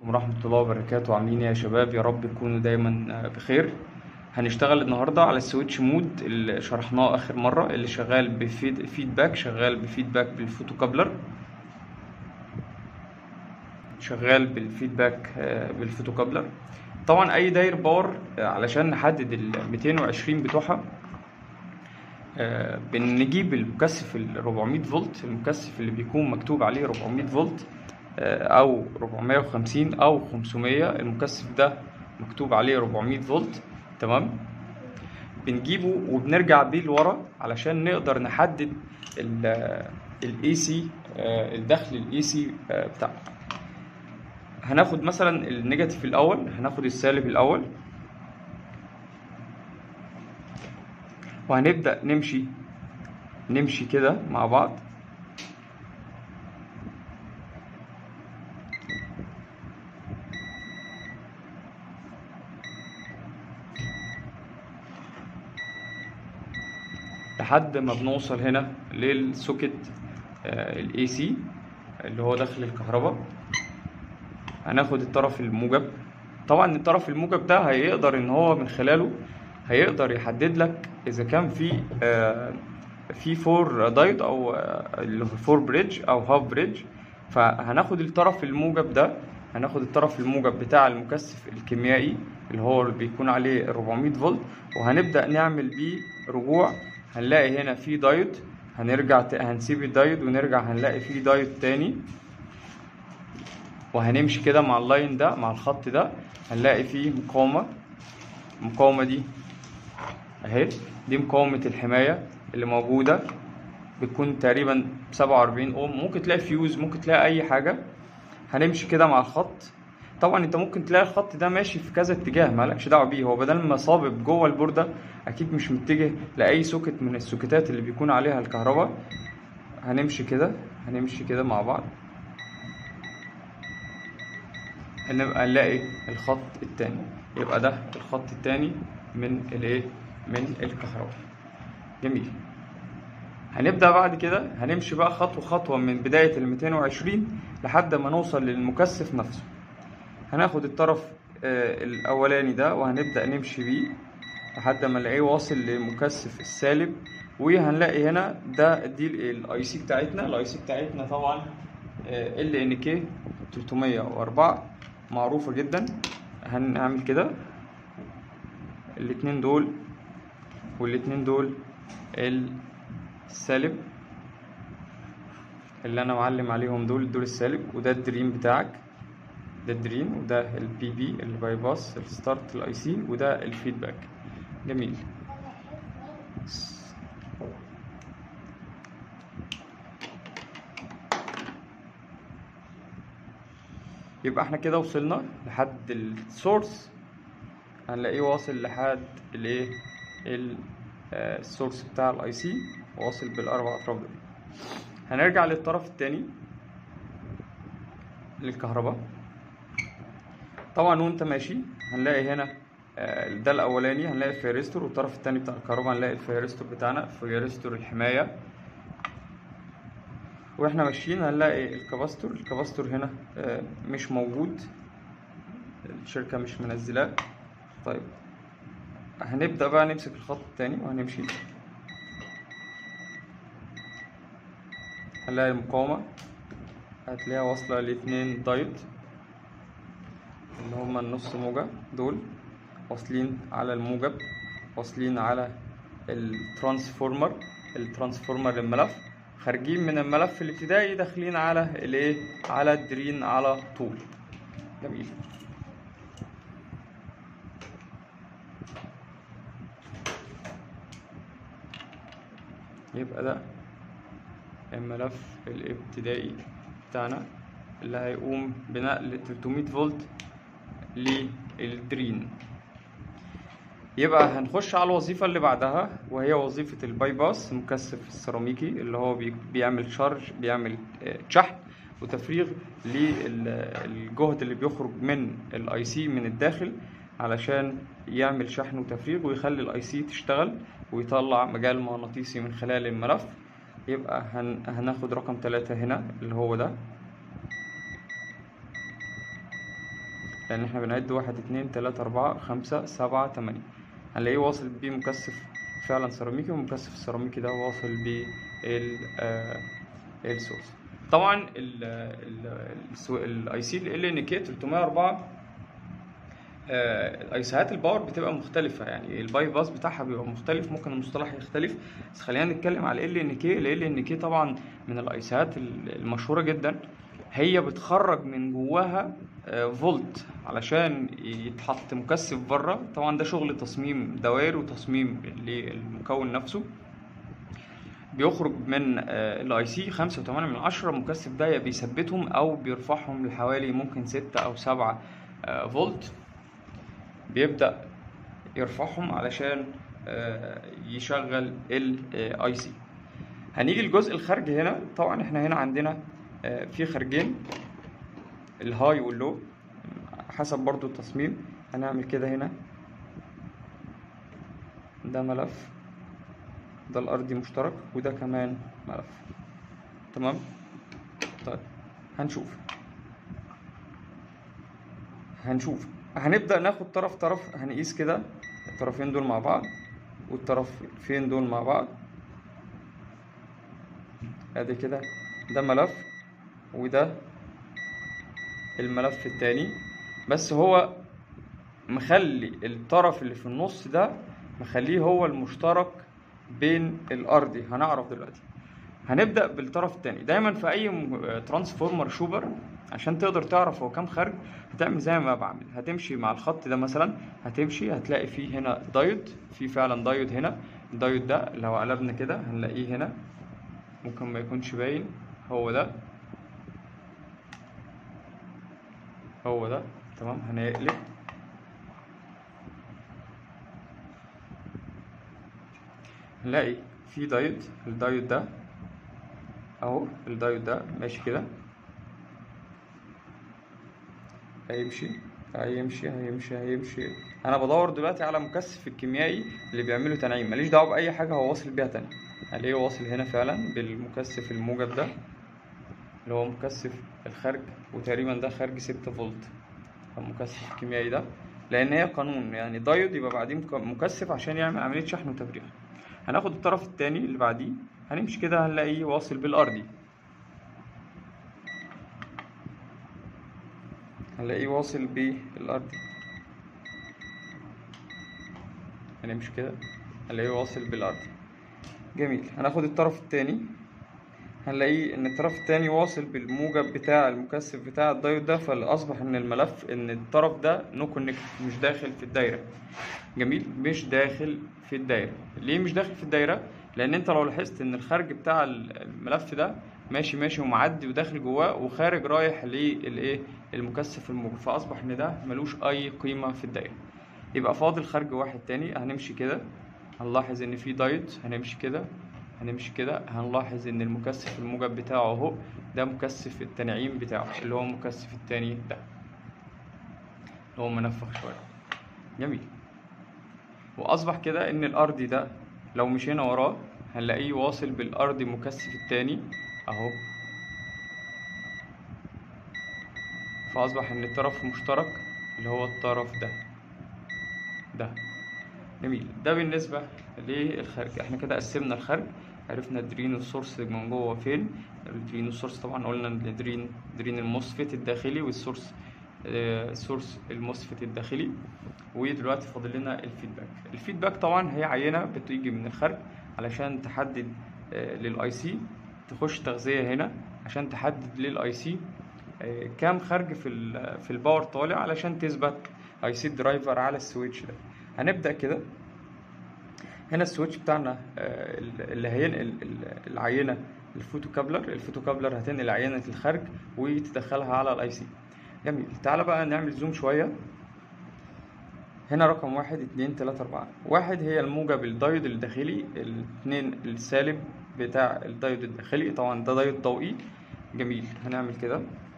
ورحمة الله وبركاته عاملين ايه يا شباب يا رب تكونوا دايما بخير هنشتغل النهاردة على السويتش مود اللي شرحناه آخر مرة اللي شغال بفيدباك شغال بفيدباك بالفوتوكابلر شغال بالفيدباك بالفوتوكابلر طبعا اي داير باور علشان نحدد ال 220 بتوعها بنجيب المكثف ال 400 فولت المكثف اللي بيكون مكتوب عليه 400 فولت او 450 او 500 المكثف ده مكتوب عليه 400 فولت تمام بنجيبه وبنرجع بيه لورا علشان نقدر نحدد الاي سي الدخل الاي سي بتاعنا هناخد مثلا النيجاتيف الاول هناخد السالب الاول وهنبدا نمشي نمشي كده مع بعض لحد ما بنوصل هنا للسوكت الاي سي اللي هو داخل الكهرباء هناخد الطرف الموجب طبعا الطرف الموجب ده هيقدر ان هو من خلاله هيقدر يحدد لك اذا كان في في فور دايود او اللي هو فور بريدج او هاف بريدج فهناخد الطرف الموجب ده هناخد الطرف الموجب بتاع المكثف الكيميائي اللي هو اللي بيكون عليه 400 فولت وهنبدا نعمل بيه رجوع هنلاقي هنا في دايود هنرجع هنسيب الدايود ونرجع هنلاقي في دايود تاني وهنمشي كده مع اللاين ده مع الخط ده هنلاقي فيه مقاومة المقاومة دي اهي دي مقاومة الحماية اللي موجودة بتكون تقريبا سبعة وأربعين اوم ممكن تلاقي فيوز ممكن تلاقي أي حاجة هنمشي كده مع الخط طبعا انت ممكن تلاقي الخط ده ماشي في كذا اتجاه مالكش دعوه بيه هو بدل ما صابب جوه البورده اكيد مش متجه لاي سوكت من السوكتات اللي بيكون عليها الكهرباء هنمشي كده هنمشي كده مع بعض هنبقى نلاقي الخط التاني يبقى ده الخط التاني من الايه من الكهرباء جميل هنبدأ بعد كده هنمشي بقى خطوة خطوة من بداية ال 220 لحد ما نوصل للمكثف نفسه هناخد الطرف آه الأولاني ده وهنبدأ نمشي بيه لحد ما نلاقيه واصل لمكثف السالب وهنلاقي هنا ده دي الاي سي بتاعتنا الاي سي بتاعتنا طبعا ال ان كي 304 معروفة جدا هنعمل كده الاتنين دول والاتنين دول السالب اللي انا معلم عليهم دول دول السالب وده الدرين بتاعك ده الدرين وده البي بي الباي باس الستارت الاي سي وده الفيدباك جميل يبقى احنا كده وصلنا لحد السورس هنلاقيه واصل لحد الايه السورس بتاع الاي سي واصل بالاربع اطراف دول هنرجع للطرف التاني للكهرباء طبعا وانت ماشي هنلاقي هنا ده الاولاني هنلاقي الفيرستور والطرف التاني بتاع الكهرباء هنلاقي الفيرستور بتاعنا فيرستور الحمايه واحنا ماشيين هنلاقي الكباستور الكباستور هنا مش موجود الشركة مش منزلاه طيب هنبدأ بقى نمسك الخط التاني وهنمشي هنلاقي المقاومة هتلاقيها واصلة لاتنين دايود اللي هما النص موجة دول واصلين على الموجب واصلين على الترانسفورمر الترانسفورمر الملف خارجين من الملف الابتدائي داخلين على الايه على الدرين على طول جميل يبقى ده الملف الابتدائي بتاعنا اللي هيقوم بنقل 300 فولت للدرين يبقى هنخش على الوظيفة اللي بعدها وهي وظيفة الباي باس مكثف السيراميكي اللي هو بيعمل شارج بيعمل شحن وتفريغ للجهد اللي بيخرج من الاي سي من الداخل علشان يعمل شحن وتفريغ ويخلي الاي سي تشتغل ويطلع مجال مغناطيسي من خلال الملف يبقى هن... هناخد رقم ثلاثة هنا اللي هو ده لان احنا بنعد واحد اتنين تلاتة اربعة خمسة سبعة تمانية هنلاقيه واصل بمكثف فعلا سيراميكي والمكثف السيراميكي ده واصل بال السورس طبعا الاي سي ال ان كي 304 الايسيهات الباور بتبقى مختلفة يعني الباي باس بتاعها بيبقى مختلف ممكن المصطلح يختلف بس خلينا نتكلم على ال ان كي ال ان كي طبعا من الايسيهات المشهورة جدا هي بتخرج من جواها فولت علشان يتحط مكثف بره طبعا ده شغل تصميم دوائر وتصميم للمكون نفسه بيخرج من الاي سي خمسة وتمانية من عشرة المكثف ده بيثبتهم او بيرفعهم لحوالي ممكن ستة او سبعة فولت بيبدأ يرفعهم علشان يشغل الاي سي هنيجي الجزء الخارجي هنا طبعا احنا هنا عندنا في خارجين الهاي واللو حسب برضو التصميم هنعمل كده هنا ده ملف ده الارضي مشترك وده كمان ملف تمام طيب هنشوف هنشوف هنبدأ ناخد طرف طرف هنقيس كده الطرفين دول مع بعض والطرفين دول مع بعض ادي كده ده ملف وده الملف التاني بس هو مخلي الطرف اللي في النص ده مخليه هو المشترك بين الارضي هنعرف دلوقتي هنبدا بالطرف التاني دايما في اي ترانسفورمر شوبر عشان تقدر تعرف هو كام خارج هتعمل زي ما بعمل هتمشي مع الخط ده مثلا هتمشي هتلاقي فيه هنا دايود في فعلا دايود هنا الدايود ده لو قلبنا كده هنلاقيه هنا ممكن ما يكونش باين هو ده هو ده تمام هنقلب نلاقي في دايود الدايود ده اهو الدايود ده ماشي كده هيمشي هيمشي هيمشي هيمشي انا بدور دلوقتي على مكثف الكيميائي اللي بيعمله تنعيم ماليش دعوه باي حاجه هو واصل بيها تاني هلاقيه واصل هنا فعلا بالمكثف الموجب ده اللي هو مكثف الخارج وتقريبا ده خارج ستة فولت المكثف الكيميائي ده لان هي قانون يعني دايود يبقى بعديه مكثف عشان يعمل عمليه شحن وتفريغ هناخد الطرف التاني اللي بعديه هنمشي كده هنلاقيه واصل بالارضي هنلاقيه واصل بالارضي هنمشي كده هنلاقيه واصل بالارضي جميل هناخد الطرف التاني هنلاقيه ان الطرف التاني واصل بالموجب بتاع المكثف بتاع الدايود ده فاصبح ان الملف ان الطرف ده نو كونكت مش داخل في الدايره جميل مش داخل في الدايره ليه مش داخل في الدايره لان انت لو لاحظت ان الخارج بتاع الملف ده ماشي ماشي ومعدي وداخل جواه وخارج رايح للايه المكثف الموجب فاصبح ان ده ملوش اي قيمه في الدايره يبقى فاضل خارج واحد تاني هنمشي كده هنلاحظ ان في دايود هنمشي كده هنمشي كده هنلاحظ ان المكثف الموجب بتاعه اهو ده مكثف التنعيم بتاعه اللي هو المكثف التاني ده اللي هو منفخ شويه جميل واصبح كده ان الارضي ده لو مشينا وراه هنلاقيه واصل بالارضي مكثف التاني اهو فاصبح ان الطرف مشترك اللي هو الطرف ده ده جميل ده بالنسبة للخارج احنا كده قسمنا الخارج عرفنا الدرين والسورس من جوه فين الدرين والسورس طبعا قلنا الدرين درين الموسفيت الداخلي والسورس آه سورس الموسفيت الداخلي ودلوقتي فاضل لنا الفيدباك الفيدباك طبعا هي عينة بتيجي من الخارج علشان تحدد آه للاي سي تخش تغذية هنا عشان تحدد للاي سي آه كام خارج في في الباور طالع علشان تثبت اي سي درايفر على السويتش ده هنبدأ كده هنا السويتش بتاعنا اللي هينقل العينة الفوتو كابلر الفوتو كابلر هتنقل عينة الخارج وتدخلها على الاي سي جميل تعالى بقى نعمل زوم شوية هنا رقم واحد اتنين تلاتة اربعة واحد هي الموجب الدايود الداخلي الاتنين السالب بتاع الدايود الداخلي طبعا ده دايود ضوئي جميل هنعمل كده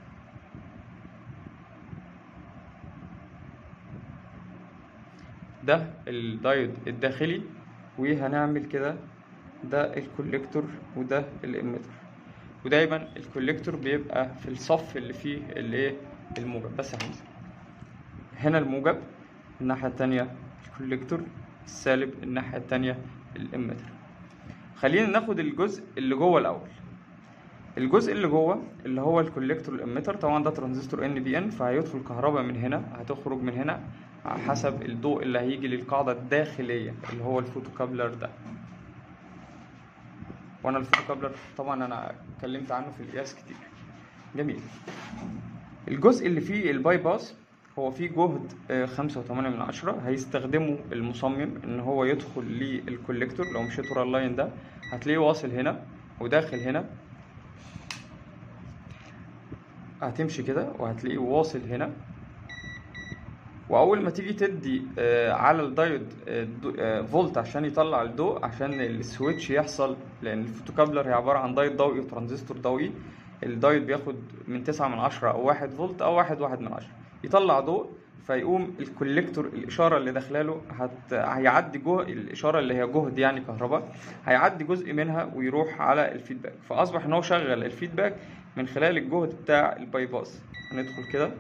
ده الدايود الداخلي وهنعمل كده ده الكوليكتور وده الاميتر ودايما الكوليكتور بيبقى في الصف اللي فيه الايه الموجب بس هنزل هنا الموجب الناحية التانية الكوليكتور السالب الناحية التانية الاميتر خلينا ناخد الجزء اللي جوه الأول الجزء اللي جوه اللي هو الكوليكتور الاميتر طبعا ده ترانزستور ان بي ان فهيدخل كهرباء من هنا هتخرج من هنا على حسب الضوء اللي هيجي للقاعدة الداخلية اللي هو الفوتوكابلر ده وانا الفوتوكابلر طبعا انا اتكلمت عنه في القياس كتير جميل الجزء اللي فيه الباي باس هو فيه جهد آه، خمسة وتمانية من عشرة هيستخدمه المصمم ان هو يدخل للكوليكتور لو مشيت ورا اللاين ده هتلاقيه واصل هنا وداخل هنا هتمشي كده وهتلاقيه واصل هنا واول ما تيجي تدي آه، على الدايود آه، دو- آه، فولت عشان يطلع الضوء عشان السويتش يحصل لان الفوتوكابلر هي عباره عن دايود ضوئي وترانزستور ضوئي الدايود بياخد من تسعة من عشرة او واحد فولت او واحد واحد من عشرة يطلع ضوء فيقوم الكوليكتور الاشاره اللي داخلاله هت... هيعدي جهد الاشاره اللي هي جهد يعني كهرباء هيعدي جزء منها ويروح على الفيدباك فاصبح ان هو شغل الفيدباك من خلال الجهد بتاع الباي باس هندخل كده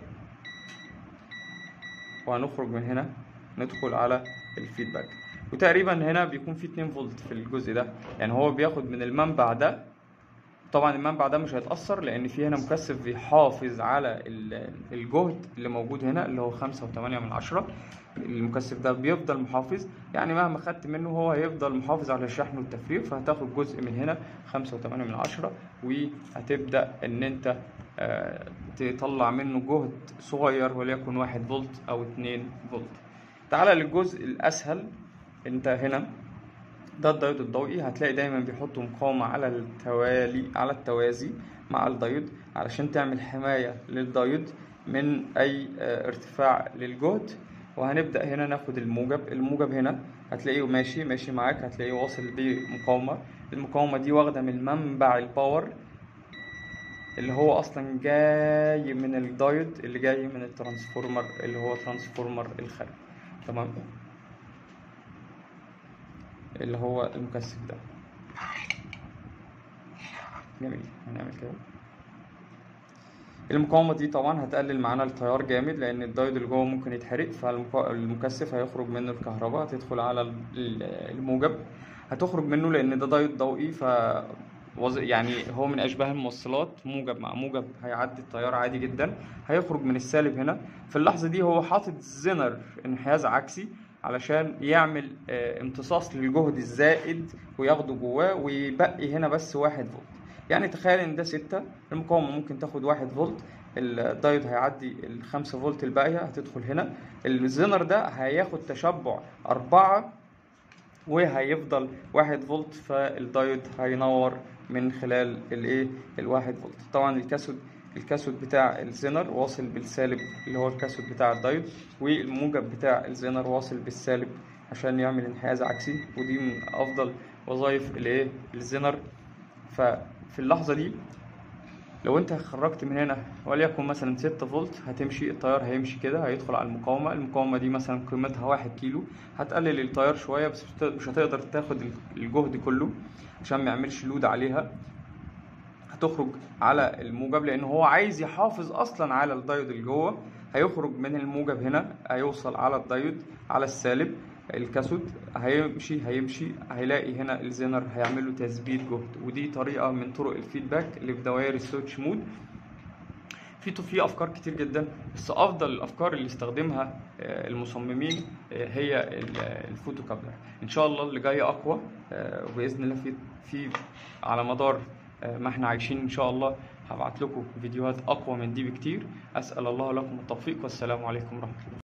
وهنخرج من هنا ندخل على الفيدباك وتقريبا هنا بيكون في 2 فولت في الجزء ده يعني هو بياخد من المنبع ده طبعا المنبع ده مش هيتأثر لأن في هنا مكثف بيحافظ على ال- الجهد اللي موجود هنا اللي هو خمسة وتمانية من عشرة المكثف ده بيفضل محافظ يعني مهما خدت منه هو هيفضل محافظ على الشحن والتفريغ فهتاخد جزء من هنا خمسة وتمانية من عشرة وهتبدأ إن أنت آه، تطلع منه جهد صغير وليكن واحد فولت أو اتنين فولت تعالى للجزء الأسهل أنت هنا ده الدايود الضوئي هتلاقي دايما بيحطوا مقاومة على التوالي على التوازي مع الدايود علشان تعمل حماية للدايود من أي آه، ارتفاع للجهد وهنبدأ هنا ناخد الموجب الموجب هنا هتلاقيه ماشي ماشي معاك هتلاقيه واصل بمقاومة المقاومة دي واخدة من منبع الباور اللي هو أصلا جاي من الدايود اللي جاي من الترانسفورمر اللي هو ترانسفورمر الخارجي تمام اللي هو المكثف ده جميل هنعمل كده المقاومة دي طبعا هتقلل معانا التيار جامد لأن الدايود اللي جوه ممكن يتحرق فالمكثف هيخرج منه الكهرباء هتدخل على ال- ال- الموجب هتخرج منه لأن ده دايود ضوئي ف وظ- يعني هو من أشباه الموصلات موجب مع موجب هيعدي التيار عادي جدا هيخرج من السالب هنا في اللحظة دي هو حاطط زنر انحياز عكسي علشان يعمل آه، امتصاص للجهد الزائد وياخده جواه ويبقي هنا بس واحد فولت يعني تخيل ان ده ستة المقاومة ممكن تاخد واحد فولت الدايود هيعدي الخمسة فولت الباقية هتدخل هنا الزنر ده هياخد تشبع أربعة وهيفضل واحد فولت فالدايود هينور من خلال الايه الواحد فولت طبعا الكاثود الكاثود بتاع الزنر واصل بالسالب اللي هو الكاثود بتاع الدايود والموجب بتاع الزنر واصل بالسالب عشان يعمل انحياز عكسي ودي من افضل وظائف الايه الزنر ففي اللحظه دي لو انت خرجت من هنا وليكن مثلا 6 فولت هتمشي التيار هيمشي كده هيدخل على المقاومة المقاومة دي مثلا قيمتها واحد كيلو هتقلل التيار شوية بس مش هت- مش هتقدر تاخد الجهد كله عشان ما يعملش لود عليها هتخرج على الموجب لان هو عايز يحافظ اصلا على الدايود اللي جوه هيخرج من الموجب هنا هيوصل على الدايود على السالب الكاثود هيمشي هيمشي هيلاقي هنا الزنر هيعمل له تثبيت جهد ودي طريقه من طرق الفيدباك اللي في دوائر السويتش مود في في افكار كتير جدا بس افضل الافكار اللي استخدمها آه، المصممين آه، هي ال- الفوتو كابلر ان شاء الله اللي جاي اقوى آه، وباذن الله في في على مدار آه، ما احنا عايشين ان شاء الله هبعت لكم فيديوهات اقوى من دي بكتير اسال الله لكم التوفيق والسلام عليكم ورحمه الله